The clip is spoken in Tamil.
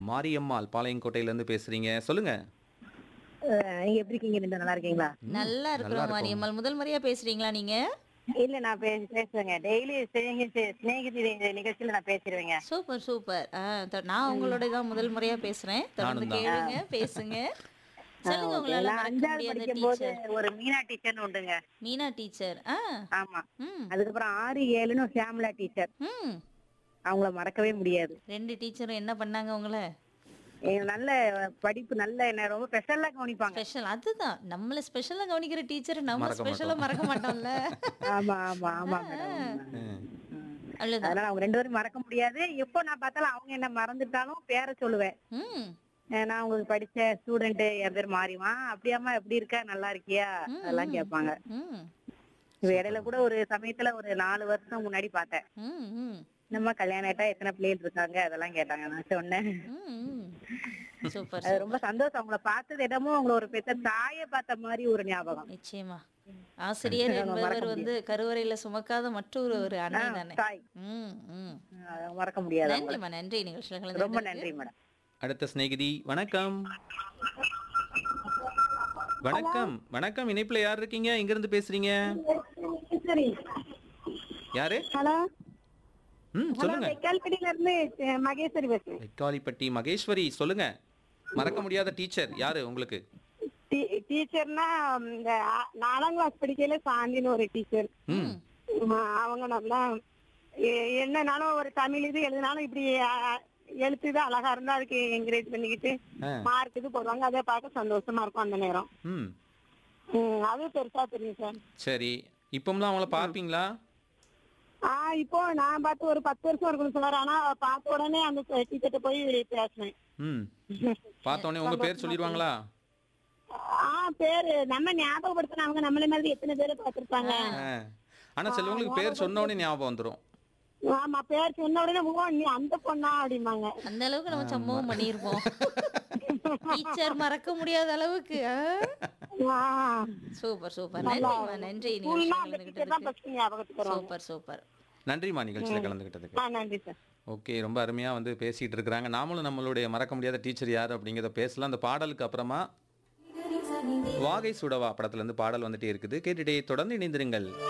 மாரியம்மாள் பாளையங்கோட்டையிலேருந்து பேசுறீங்க சொல்லுங்க அஹ் நீங்க எப்படி இருக்கீங்க ரெண்டு நல்லா இருக்கீங்களா நல்லா நல்லா இருக்கிறோம் இருக்கோம். மாரியம்மாள் முதல் முறையா பேசுறீங்களா நீங்க இல்ல நான் பே பேசுவேங்க டெய்லி சிநேகிதி நிகழ்ச்சியில நான் பேசிடுவேங்க சூப்பர் சூப்பர் ஆ, தொ- நான் உங்களோட தான் முதல் முறையா பேசுறேன் தொடர்ந்து நானும் தான். கேளுங்க பேசுங்க சொல்லுங்க உங்களால நான் மறக்க அஞ்சாவது முடியாத படிக்கும் போது டீச்சர் ஒரு மீனா டீச்சர்னு உண்டுங்க மீனா டீச்சர் ஆ ஆமா ம் அதுக்கப்புறம் ஆறு ஏழுன்னு ஷியாமலா டீச்சர் ம் அவங்கள மறக்கவே முடியாது ரெண்டு டீச்சரும் என்ன பண்ணாங்க உங்களை எங்க நல்ல படிப்பு நல்ல என்ன ரொம்ப ஸ்பெஷலா கவனிப்பாங்க ஸ்பெஷல் அதுதான் நம்மள ஸ்பெஷலா கவனிக்கிற டீச்சர் நம்ம மறக்க ஸ்பெஷலா மாட்டோம். மறக்க மாட்டோம்ல ஆமா ஆமா ஆமா மேடம் ம். அவ்வளவுதான் அதனால அவங்க ரெண்டு பேரும் மறக்க முடியாது எப்போ நான் பார்த்தாலும் அவங்க என்ன மறந்துட்டாலும் பேரை சொல்லுவேன் ம் அஹ் நான் உங்களுக்கு படிச்ச ஸ்டூடெண்ட் என் பேர் மாறிவா அப்படியாம்மா எப்படி இருக்க நல்லா இருக்கியா ம், அதெல்லாம் ம். கேட்பாங்க ம் இப்ப இடையில கூட ஒரு சமயத்துல ஒரு நாலு வருஷம் முன்னாடி பார்த்தேன் ம் ம் நம்ம கல்யாணம் ஆயிட்டா எத்தனை பிள்ளைகள் இருக்காங்க அதெல்லாம் கேட்டாங்க நான் சொன்னேன் ம், ம். சூப்பர் அது ரொம்ப சந்தோஷம் அவங்கள பார்த்தது இடமும் அவங்கள ஒரு பெத்த தாயை பார்த்த மாதிரி ஒரு ஞாபகம் நிச்சயமா ஆசிரியர் நம்ம என்பவர் மறக்க வந்து கருவறையில சுமக்காத மற்றொரு ஒரு அன்னை ஆ, தானே தாய் ம் ம் அதை மறக்க முடியாது அவங்கள. நன்றிம்மா நன்றி நிகழ்ச்சியில் ரொம்ப கலந்து நன்றி மேடம் அடுத்த சிநேகிதி வணக்கம் வணக்கம் வணக்கம் இணைப்புல யார் இருக்கீங்க எங்க இருந்து பேசுறீங்க சரி யாரு ஹலோ ம் சொல்லுங்க வெக்கால்பட்டியில இருந்து மகேஸ்வரி பேசுறேன் வெக்காலிப்பட்டி மகேஸ்வரி சொல்லுங்க மறக்க முடியாத டீச்சர் யாரு உங்களுக்கு டீச்சர்னா இந்த ஆ- நாலாம் கிளாஸ் படிக்கையில சாந்தின்னு ஒரு டீச்சர் ம் அவங்க நல்லா எ- என்னனாலும் ஒரு தமிழ் இது எழுதினாலும் இப்படி ஆ, எழுத்து இது அழகா இருந்தா அதுக்கு என்கரேஜ் பண்ணிக்கிட்டு ஆ. மார்க் இது போடுவாங்க அதை பார்க்க சந்தோஷமா இருக்கும் அந்த நேரம் ம் ம், அது பெருசா தெரியும் சார் சரி இப்போம்லாம் அவங்கள பார்ப்பீங்களா ஆஹ் இப்போ நான் பார்த்து ஒரு பத்து வருஷம் இருக்கும் சார் ஆனா பார்த்த உடனே அந்த டீச்சர்ட்ட போய் பேசினேன் ம் பார்த்த உடனே உங்க பேர் சொல்லிடுவாங்களா ஆஹ் பேரு நம்ம ஞாபகப்படுத்தின அவங்க நம்மள மாதிரி எத்தனை பேரை பார்த்திருப்பாங்க ஆ. ஆனா சிலவங்களுக்கு பேர் சொன்ன உடனே ஞாபகம் வந்துரும் ஆமா பேர் சொன்ன உடனே ஓ நீ அந்த பொண்ணா அப்படிம்பாங்க அந்த அளவுக்கு நம்ம சம்பவம் பண்ணியிருப்போம் டீச்சர் மறக்க முடியாத அளவுக்கு ஆஹ் சூப்பர் சூப்பர் நன்றிம்மா நன்றி ஸ்கூல்னா அந்த நிகழ்ச்சியில் டீச்சர் தான் கலந்துக்கிட்டதுக்கு ஃபர்ஸ்ட் ஞாபகத்துக்கு வருவாங்க சூப்பர் சூப்பர் நன்றிம்மா நிகழ்ச்சியில் கலந்துக்கிட்டதுக்கு ஆ நன்றி சார் ஓகே ரொம்ப அருமையா வந்து பேசிட்டு இருக்கிறாங்க நாமளும் நம்மளுடைய மறக்க முடியாத டீச்சர் யார் அப்படிங்கிறத பேசலாம் அந்த பாடலுக்கு அப்புறமா வாகை சுடவா படத்துல இருந்து பாடல் வந்துட்டே இருக்குது கேட்டுட்டே தொடர்ந்து இணைந்திருங்கள்